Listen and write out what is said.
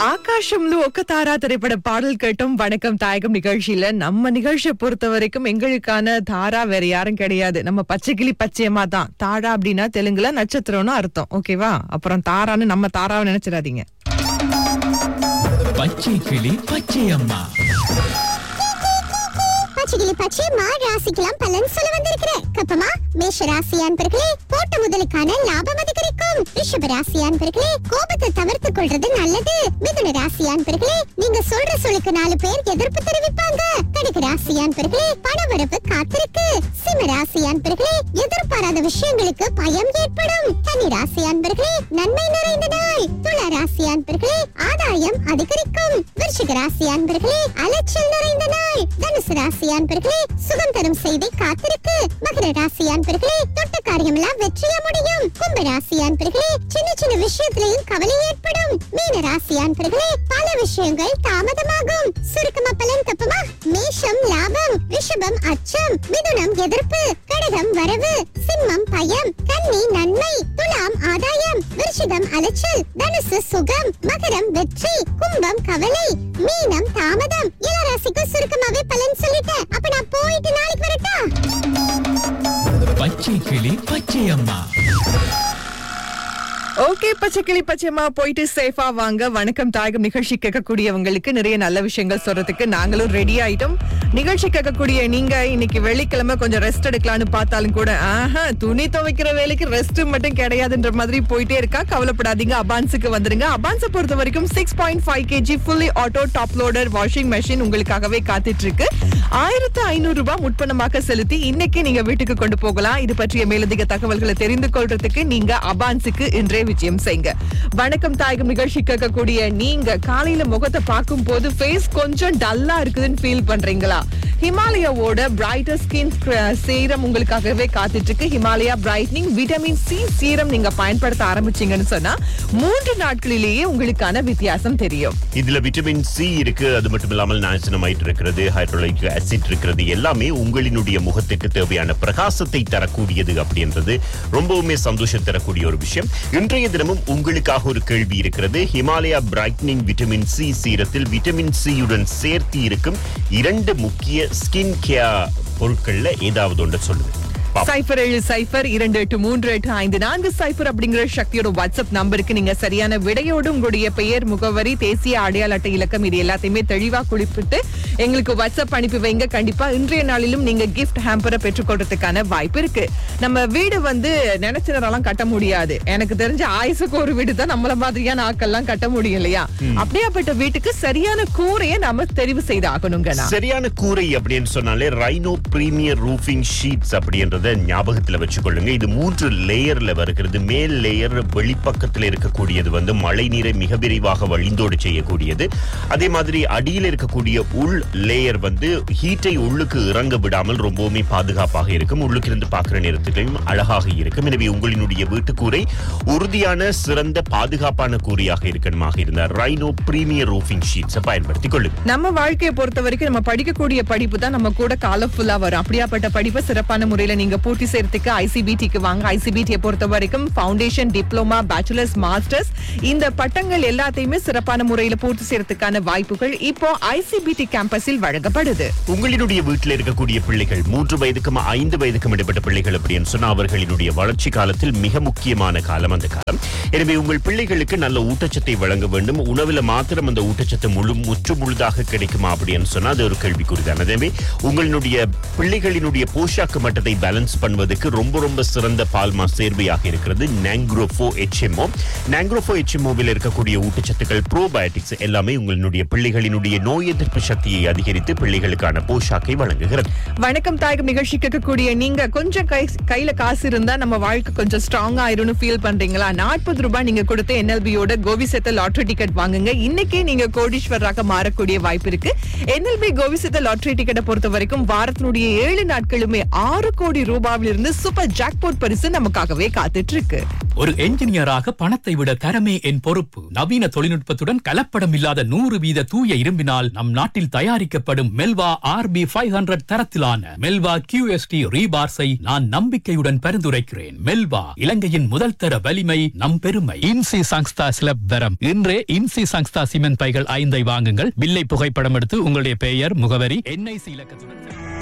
ஆகாஷம்ல ஒக்க தாரா திரைப்பட பாடல் கேட்டும் வணக்கம் தாயகம் நிகழ்ச்சியில நம்ம நிகழ்ச்சியை பொறுத்த வரைக்கும் எங்களுக்கான தாரா வேற யாரும் கிடையாது நம்ம பச்சைக்கிளி பச்சையம்மா தான் தாரா அப்படின்னா தெலுங்குல நட்சத்திரம்னு அர்த்தம் ஓகேவா அப்புறம் தாரான்னு நம்ம தாராவை நினைச்சிடாதீங்க பச்சை கிளி பச்சை அம்மா பச்சைக்கிளி பச்சையம்மா ராசிக்கெல்லாம் பலன் சொல்ல வந்திருக்கிறேன் கப்பமா மேஷ ராசி அன்பர்களே போட்ட முதலுக்கான லாபம் அதிகரிக்கும் ரிஷப ராசி அன்பர்களே கோபத்தை தவிர்த்து கொள்றது நல்லது மிதுன ராசி அன்பர்களே நீங்க சொல்ற சொல்லுக்கு நாலு பேர் எதிர்ப்பு தெரிவிப்பாங்க கடுகு ராசி அன்பர்களே பணவரவு காத்திருக்கு சிம்ம ராசி அன்பர்களே எதிர்பாராத விஷயங்களுக்கு பயம் ஏற்படும் கன்னி ராசி அன்பர்களே நன்மை நிறைந்த நாள் துலா ராசி அன்பர்களே ஆதாயம் அதிகரிக்கும் விருச்சிக ராசி அன்பர்களே அலைச்சல் நிறைந்த நாள் தனுசு ராசி அன்பர்களே சுகம் தரும் செய்தி காத்திருக்கு மகர ராசி அன்பர்களே தொட்ட காரியமெல்லாம் வெற்றியா முடியும் கும்ப ராசி அன்பர்களே சின்ன சின்ன விஷயத்திலையும் கவலை ஏற்படும் மீன ராசி அன்பர்களே பல விஷயங்கள் தாமதமாகும் சுருக்கமா பலன் தப்புமா மேஷம் லாபம் ரிஷபம் அச்சம் மிதுனம் எதிர்ப்பு கடகம் வரவு சிம்மம் பயம் கன்னி நன்மை துலாம் ஆதாயம் விருச்சிகம் அலைச்சல் தனுசு சுகம் மகரம் வெற்றி கும்பம் கவலை மீனம் தாமதம் இளராசிக்கு சுருக்கமாவே பலன் சொல்லிட்டேன் அப்ப நான் போயிட்டு நாளைக்கு வரட்டா பச்சை கிளி பச்சை அம்மா ஓகே பச்சைக்கிளி பச்சையம்மா போயிட்டு சேஃபா வாங்க வணக்கம் தாயகம் நிகழ்ச்சி கேட்கக்கூடியவங்களுக்கு நிறைய நல்ல விஷயங்கள் சொல்றதுக்கு நாங்களும் ரெடி ஆயிட்டோம் நிகழ்ச்சி கேட்கக்கூடிய நீங்க இன்னைக்கு வெள்ளிக்கிழமை கொஞ்சம் ரெஸ்ட் எடுக்கலாம்னு பார்த்தாலும் கூட ஆஹா துணி துவைக்கிற வேலைக்கு ரெஸ்ட் மட்டும் கிடையாதுன்ற மாதிரி போயிட்டே இருக்கா கவலைப்படாதீங்க அபான்ஸுக்கு வந்துருங்க அபான்ஸை பொறுத்த வரைக்கும் six point five KG fully auto top loader washing machine உங்களுக்காகவே காத்துட்டு இருக்கு ஆயிரத்து ஐநூறு ரூபாய் முற்பணமாக செலுத்தி இன்னைக்கு நீங்க வீட்டுக்கு கொண்டு போகலாம் இது பற்றிய மேலதிக தகவல்களை தெரிந்து கொள்றதுக்கு நீங்க அபான்ஸுக்கு இன்றே விஜயம் செய்யுங்க வணக்கம் தாயகம் நிகழ்ச்சி கேட்கக்கூடிய நீங்க காலையில முகத்தை பார்க்கும் போது ஃபேஸ் கொஞ்சம் டல்லா இருக்குதுன்னு ஃபீல் பண்றீங்களா ஹிமாலயாவோட பிரைட்டர் ஸ்கின் சீரம் உங்களுக்காகவே காத்துட்டு இருக்கு Himalaya brightening vitamin C serum நீங்க பயன்படுத்த ஆரம்பிச்சீங்கன்னு சொன்னா மூன்று நாட்களிலேயே உங்களுக்கான வித்தியாசம் தெரியும் இதுல விட்டமின் சி இருக்கு அது மட்டும் இல்லாமல் நாசினமைட் இருக்கிறது ஹைட்ரோலைக் ஆசிட் இருக்கிறது எல்லாமே உங்களினுடைய முகத்துக்கு தேவையான பிரகாசத்தை தரக்கூடியது அப்படின்றது ரொம்பவுமே சந்தோஷம் தரக்கூடிய ஒரு விஷயம் இன்றைய தினமும் உங்களுக்காக ஒரு கேள்வி இருக்கிறது ஹிமாலயா பிரைட்னிங் விட்டமின் சி சீரத்தில் விட்டமின் சியுடன் சேர்த்து இருக்கும் இரண்டு முக்கிய ஸ்கின் கேர் பொருட்கள்ல ஏதாவது ஒன்று சொல்லுது பாப்போம். சைபர் ஏழு சைபர் இரண்டு எட்டு மூன்று எட்டு ஐந்து நான்கு சைபர் அப்படிங்கிற சக்தியோட வாட்ஸ்அப் நம்பருக்கு நீங்க சரியான விடையோடு உங்களுடைய பெயர் முகவரி தேசிய அடையாள அட்டை இலக்கம் இது எல்லாத்தையுமே தெளிவா குறிப்பிட்டு எங்களுக்கு வாட்ஸ்அப் அனுப்பி வைங்க கண்டிப்பா இன்றைய நாளிலும் நீங்க கிஃப்ட் ஹேம்பரை பெற்றுக்கொள்றதுக்கான வாய்ப்பு இருக்கு நம்ம வீடு வந்து நினைச்ச நேரம்லாம் கட்ட முடியாது எனக்கு தெரிஞ்ச ஆயுசுக்கு ஒரு வீடு தான் நம்மள மாதிரியான ஆக்கள்லாம் கட்ட முடியும் இல்லையா அப்படியாப்பட்ட வீட்டுக்கு சரியான கூரையை நாம தெரிவு செய்து ஆகணுங்க சரியான கூரை அப்படின்னு சொன்னாலே ரைனோ பிரீமியர் ரூஃபிங் ஷீட்ஸ் அப்படின்றத ஞாபகத்துல வச்சுக்கொள்ளுங்க இது மூன்று லேயர்ல வருகிறது மேல் லேயர் வெளிப்பக்கத்துல இருக்கக்கூடியது வந்து மழை நீரை மிக விரைவாக வழிந்தோடு செய்யக்கூடியது அதே மாதிரி அடியில் இருக்கக்கூடிய உள் லேயர் வந்து ஹீட்டை உள்ளுக்கு இறங்க விடாமல் ரொம்பவுமே பாதுகாப்பாக இருக்கும் உள்ளுக்கு இருந்து பார்க்கிற நேரத்திலையும் அழகாக இருக்கும் எனவே உங்களினுடைய வீட்டுக்கூரை உறுதியான சிறந்த பாதுகாப்பான கூரையாக இருக்கணுமாக இருந்தார் ரைனோ பிரீமியர் ரூஃபிங் ஷீட்ஸை பயன்படுத்திக் கொள்ளுங்க நம்ம வாழ்க்கையை பொறுத்த வரைக்கும் நம்ம படிக்கக்கூடிய படிப்பு தான் நம்ம கூட காலஃபுல்லா வரும் அப்படியாப்பட்ட படிப்பை சிறப்பான முறையில நீங்க பூர்த்தி செய்யறதுக்கு ஐசிபிடிக்கு வாங்க ஐசிபிடியை பொறுத்த வரைக்கும் ஃபவுண்டேஷன் டிப்ளமா பேச்சுலர்ஸ் மாஸ்டர்ஸ் இந்த பட்டங்கள் எல்லாத்தையுமே சிறப்பான முறையில பூர்த்தி செய்யறதுக்கான வாய்ப்புகள் இப்போ ஐசிபிடி கேம்பஸில் வழங்கப்படுது உங்களினுடைய வீட்டில் இருக்கக்கூடிய பிள்ளைகள் மூன்று வயதுக்கும் ஐந்து வயதுக்கும் இடைப்பட்ட பிள்ளைகள் அப்படின்னு சொன்னா அவர்களினுடைய வளர்ச்சி காலத்தில் மிக முக்கியமான காலம் அந்த காலம் எனவே உங்கள் பிள்ளைகளுக்கு நல்ல ஊட்டச்சத்தை வழங்க வேண்டும் உணவுல மாத்திரம் அந்த ஊட்டச்சத்து முழு முற்று முழுதாக கிடைக்குமா அப்படின்னு சொன்னா அது ஒரு கேள்விக்குறிதான் எனவே உங்களினுடைய பிள்ளைகளினுடைய போஷாக்கு மட்டத்தை பேலன்ஸ் பண்ணுவதற்கு ரொம்ப ரொம்ப சிறந்த பால்மா சேர்வையாக இருக்கிறது நாங்க்ரோஃபோ HMO நாங்க்ரோஃபோ HMOவில் இருக்கக்கூடிய ஊட்டச்சத்துக்கள் ப்ரோபயோட்டிக்ஸ் எல்லாமே உங்களினுடைய பிள்ளைகளினுடைய நோய் எதிர்ப்பு சக்தியை அதிகரித்து பிள்ளைகளுக்கான போஷாக்கை வழங்குகிறது வணக்கம் தாயகம் நிகழ்ச்சி கேட்கக்கூடிய நீங்க கொஞ்சம் கை கையில காசு இருந்தா நம்ம வாழ்க்கை கொஞ்சம் ஸ்ட்ராங் ஆயிரும்னு ஃபீல் பண்றீங்களா நாற்பது ரூபாய் நீங்க கொடுத்து என்எல்பியோட கோவிசெத்த லாட்டரி டிக்கெட் வாங்குங்க இன்னைக்கே நீங்க கோடீஸ்வரராக மாறக்கூடிய வாய்ப்பு இருக்கு என்எல்பி கோவிசெத்த லாட்டரி டிக்கெட்டை பொறுத்த வரைக்கும் வாரத்தினுடைய ஏழு நாட்களுமே ஆறு கோடி ரூபாவிலிருந்து சூப்பர் ஜாக்பாட் பரிசு நமக்காகவே காத்துட்டு இருக்கு ஒரு என்ஜினியராக பணத்தை விட தரமே என் பொறுப்பு நவீன தொழில்நுட்பத்துடன் கலப்படம் இல்லாத நூறு வீத தூய இரும்பினால் நம் நாட்டில் தயாரிக்கப்படும் மெல்வா ஆர்பி ஃபைவ் ஹண்ட்ரட் தரத்திலான மெல்வா கியூஎஸ்டி ரீபார்ஸை நான் நம்பிக்கையுடன் பரிந்துரைக்கிறேன் மெல்வா இலங்கையின் முதல் தர வலிமை நம் பெருமை இன்சி சங்ஸ்தா ஸ்லப் தரம் இன்றே இன்சி சங்ஸ்தா சிமெண்ட் பைகள் ஐந்தை வாங்குங்கள் பில்லை புகைப்படம் எடுத்து உங்களுடைய பெயர் முகவரி என்ஐசி இலக்கத்துடன்